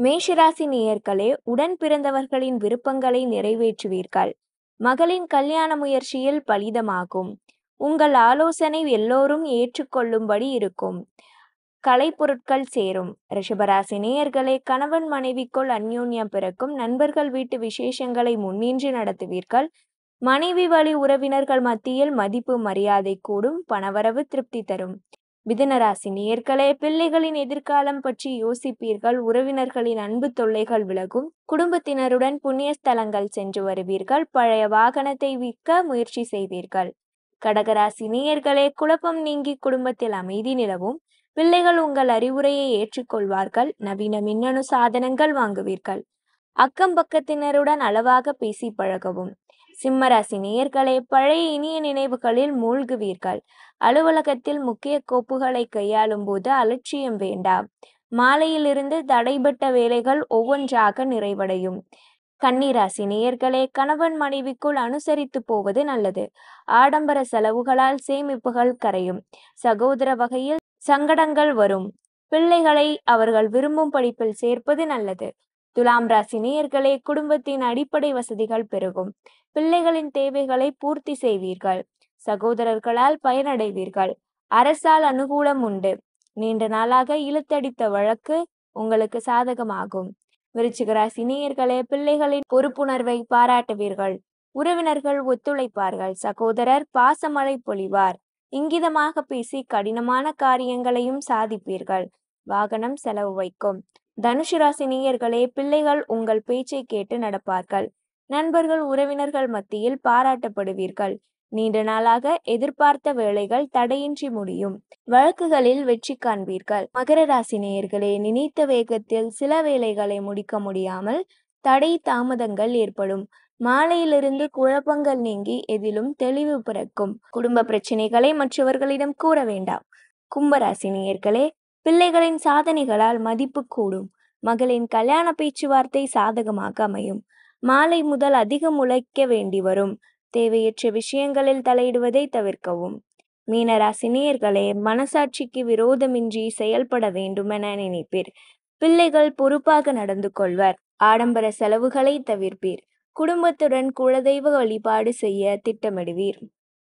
மேஷராசி நேயர்களே உடன் பிறந்தவர்களின் விருப்பங்களை நிறைவேற்றுவீர்கள் மகளின் கல்யாண முயற்சியில் பலிதமாகும் உங்கள் ஆலோசனை எல்லோரும் ஏற்றுக்கொள்ளும்படி இருக்கும் கலைப்பொருட்கள் சேரும் ரிஷபராசி நேயர்களே கணவன் மனைவிக்குள் அந்யோன்யம் பிறக்கும் நண்பர்கள் வீட்டு விசேஷங்களை முன்னின்று நடத்துவீர்கள் மனைவி வழி உறவினர்கள் மத்தியில் மதிப்பு மரியாதை கூடும் பணவரவு திருப்தி தரும் மிதுனராசி நேயர்களே பிள்ளைகளின் எதிர்காலம் பற்றி யோசிப்பீர்கள் உறவினர்களின் அன்பு தொல்லைகள் விலகும் குடும்பத்தினருடன் புண்ணிய ஸ்தலங்கள் சென்று வருவீர்கள் பழைய வாகனத்தை விற்க முயற்சி செய்வீர்கள் கடகராசி நேயர்களே குழப்பம் நீங்கி குடும்பத்தில் அமைதி நிலவும் பிள்ளைகள் உங்கள் அறிவுரையை ஏற்றுக்கொள்வார்கள் நவீன மின்னணு சாதனங்கள் வாங்குவீர்கள் அக்கம் பக்கத்தினருடன் அளவாக பேசி பழகவும் சிம்மராசி நேயர்களே பழைய இனிய நினைவுகளில் மூழ்குவீர்கள் அலுவலகத்தில் முக்கிய கோப்புகளை கையாளும் போது அலட்சியம் வேண்டாம் மாலையிலிருந்து தடைபட்ட வேலைகள் ஒவ்வொன்றாக நிறைவடையும் கன்னிராசி நேயர்களே கணவன் மனைவிக்குள் அனுசரித்து போவது நல்லது ஆடம்பர செலவுகளால் சேமிப்புகள் கரையும் சகோதர வகையில் சங்கடங்கள் வரும் பிள்ளைகளை அவர்கள் விரும்பும் படிப்பில் சேர்ப்பது நல்லது துலாம் ராசி நேயர்களே குடும்பத்தின் அடிப்படை வசதிகள் பெருகும் பிள்ளைகளின் தேவைகளை பூர்த்தி செய்வீர்கள் சகோதரர்களால் பயனடைவீர்கள் அரசால் அனுகூலம் உண்டு நீண்ட நாளாக இழுத்தடித்த வழக்கு உங்களுக்கு சாதகமாகும் விருச்சிக ராசி நேயர்களே பிள்ளைகளின் பொறுப்புணர்வை பாராட்டுவீர்கள் உறவினர்கள் ஒத்துழைப்பார்கள் சகோதரர் பாசமழை பொழிவார் இங்கிதமாக பேசி கடினமான காரியங்களையும் சாதிப்பீர்கள் வாகனம் செலவு வைக்கும் தனுசு ராசி நேயர்களே பிள்ளைகள் உங்கள் பேச்சை கேட்டு நடப்பார்கள் நண்பர்கள் உறவினர்கள் மத்தியில் பாராட்டப்படுவீர்கள் நீண்ட நாளாக எதிர்பார்த்த வேலைகள் தடையின்றி முடியும் வழக்குகளில் வெற்றி காண்பீர்கள் மகர ராசி நேயர்களே நினைத்த வேகத்தில் சில வேலைகளை முடிக்க முடியாமல் தடை தாமதங்கள் ஏற்படும் மாலையிலிருந்து குழப்பங்கள் நீங்கி எதிலும் தெளிவு பிறக்கும் குடும்ப பிரச்சனைகளை மற்றவர்களிடம் கூற வேண்டாம் கும்பராசி நேயர்களே பிள்ளைகளின் சாதனைகளால் மதிப்பு கூடும் மகளின் கல்யாண பேச்சுவார்த்தை சாதகமாக அமையும் மாலை முதல் அதிகம் உழைக்க வேண்டி வரும் தேவையற்ற விஷயங்களில் தலையிடுவதை தவிர்க்கவும் மீனராசி நேயர்களே மனசாட்சிக்கு விரோதமின்றி செயல்பட வேண்டுமென நினைப்பீர் பிள்ளைகள் பொறுப்பாக நடந்து கொள்வர் ஆடம்பர செலவுகளை தவிர்ப்பீர் குடும்பத்துடன் குலதெய்வ வழிபாடு செய்ய திட்டமிடுவீர்